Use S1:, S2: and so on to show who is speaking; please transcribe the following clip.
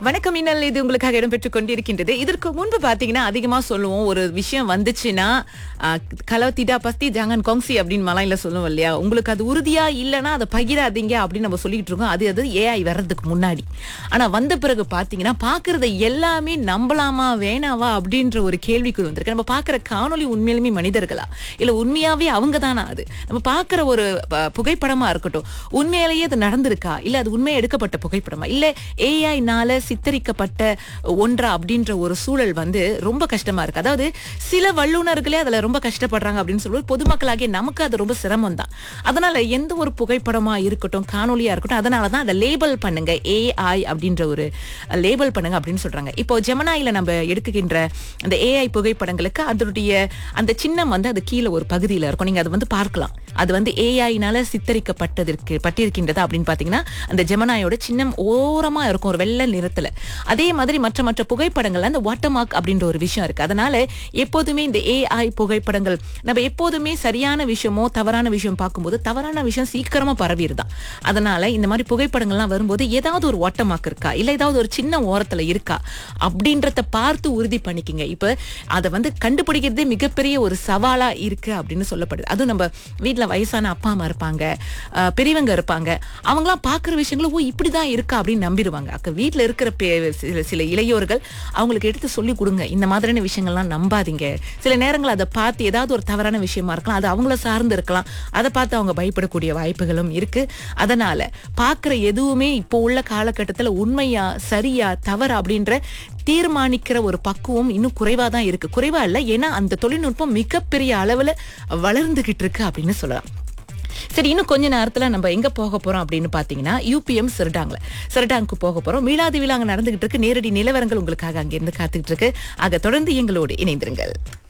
S1: வணக்கம் மின்னல் இது உங்களுக்காக இடம்பெற்றுக் கொண்டிருக்கின்றது இதற்கு முன்பு பாத்தீங்கன்னா அதிகமா சொல்லுவோம் ஒரு விஷயம் வந்துச்சுன்னா கலவத்திடா பஸ்தி ஜாங்கன் கொங்சி அப்படின்னு மலையில சொல்லுவோம் இல்லையா உங்களுக்கு அது உறுதியா இல்லைன்னா அதை பகிராதீங்க அப்படின்னு நம்ம சொல்லிட்டு இருக்கோம் அது அது ஏஐ வர்றதுக்கு முன்னாடி ஆனா வந்த பிறகு பாத்தீங்கன்னா பாக்குறத எல்லாமே நம்பலாமா வேணாவா அப்படின்ற ஒரு கேள்விக்குள் வந்திருக்கு நம்ம பாக்குற காணொளி உண்மையிலுமே மனிதர்களா இல்ல உண்மையாவே அவங்க தானா அது நம்ம பாக்குற ஒரு ப- புகைப்படமா இருக்கட்டும் உண்மையிலேயே அது நடந்திருக்கா இல்ல அது உண்மையா எடுக்கப்பட்ட புகைப்படமா இல்ல ஏஐனால சித்தரிக்கப்பட்ட ஒன்றா அப்படின்ற ஒரு சூழல் வந்து ரொம்ப கஷ்டமா இருக்கு அதாவது சில வல்லுநர்களே அதுல ரொம்ப கஷ்டப்படுறாங்க அப்படின்னு சொல்லுவது பொதுமக்களாகிய நமக்கு அது ரொம்ப சிரமம் தான் அதனால எந்த ஒரு புகைப்படமா இருக்கட்டும் காணொலியா இருக்கட்டும் அதனாலதான் அதை லேபிள் பண்ணுங்க ஏஐ அப்படின்ற ஒரு லேபிள் பண்ணுங்க அப்படின்னு சொல்றாங்க இப்போ ஜெமனாயில நம்ம எடுக்குகின்ற அந்த ஏஐ புகைப்படங்களுக்கு அதனுடைய அந்த சின்னம் வந்து அது கீழே ஒரு பகுதியில இருக்கும் நீங்க அதை வந்து பார்க்கலாம் அது வந்து ஏஐனால சித்தரிக்கப்பட்டதற்கு பட்டிருக்கின்றதா அப்படின்னு பாத்தீங்கன்னா அந்த ஜெமனாயோட சின்னம் ஓரமா இருக்கும் ஒரு வெள்ளை நிறத்துல அதே மாதிரி மற்ற மற்ற புகைப்படங்கள்ல அந்த வாட்டர் மார்க் அப்படின்ற ஒரு விஷயம் இருக்கு அதனால எப்போதுமே இந்த ஏஐ புகைப்படங்கள் நம்ம எப்போதுமே சரியான விஷயமோ தவறான விஷயம் பார்க்கும்போது தவறான விஷயம் சீக்கிரமா பரவிடுதான் அதனால இந்த மாதிரி புகைப்படங்கள்லாம் வரும்போது ஏதாவது ஒரு வாட்டர் மார்க் இருக்கா இல்ல ஏதாவது ஒரு சின்ன ஓரத்துல இருக்கா அப்படின்றத பார்த்து உறுதி பண்ணிக்கிங்க இப்ப அதை வந்து கண்டுபிடிக்கிறதே மிகப்பெரிய ஒரு சவாலா இருக்கு அப்படின்னு சொல்லப்படுது அதுவும் நம்ம வீட்ல வயசான அப்பா அம்மா இருப்பாங்க அஹ், பெரியவங்க இருப்பாங்க அவங்களாம் பாக்குற விஷயங்களும் ஓ இப்படிதான் இருக்கா அப்படின்னு நம்பிடுவாங்க அக்க வீட்ல இருக்கிற பே- சில சில இளையோர்கள் அவங்களுக்கு எடுத்து சொல்லி கொடுங்க இந்த மாதிரியான விஷயங்கள்லாம் நம்பாதீங்க சில நேரங்கள் அதை பார்த்து ஏதாவது ஒரு தவறான விஷயமா இருக்கலாம் அது அவங்கள சார்ந்து இருக்கலாம் அதை பார்த்து அவங்க பயப்படக்கூடிய வாய்ப்புகளும் இருக்கு அதனால பார்க்குற எதுவுமே இப்போ உள்ள காலகட்டத்துல உண்மையா சரியா தவறு அப்படின்ற தீர்மானிக்கிற ஒரு பக்குவம் இன்னும் குறைவா தான் இருக்கு குறைவா இல்ல ஏன்னா அந்த தொழில்நுட்பம் மிகப்பெரிய அளவுல வளர்ந்துகிட்டு இருக்கு அப்படின்னு சொல்லலாம் சரி இன்னும் கொஞ்ச நேரத்துல நம்ம எங்க போக போறோம் அப்படின்னு பாத்தீங்கன்னா யூபிஎம் சிறுடாங்ல சிறுடாங்க்கு போக போறோம் மீளாதி விழா அங்க நடந்துகிட்டு இருக்கு நேரடி நிலவரங்கள் உங்களுக்காக அங்க இருந்து காத்துக்கிட்டு இருக்கு ஆக தொடர்ந்து எங்களோடு இணைந்திருங்கள்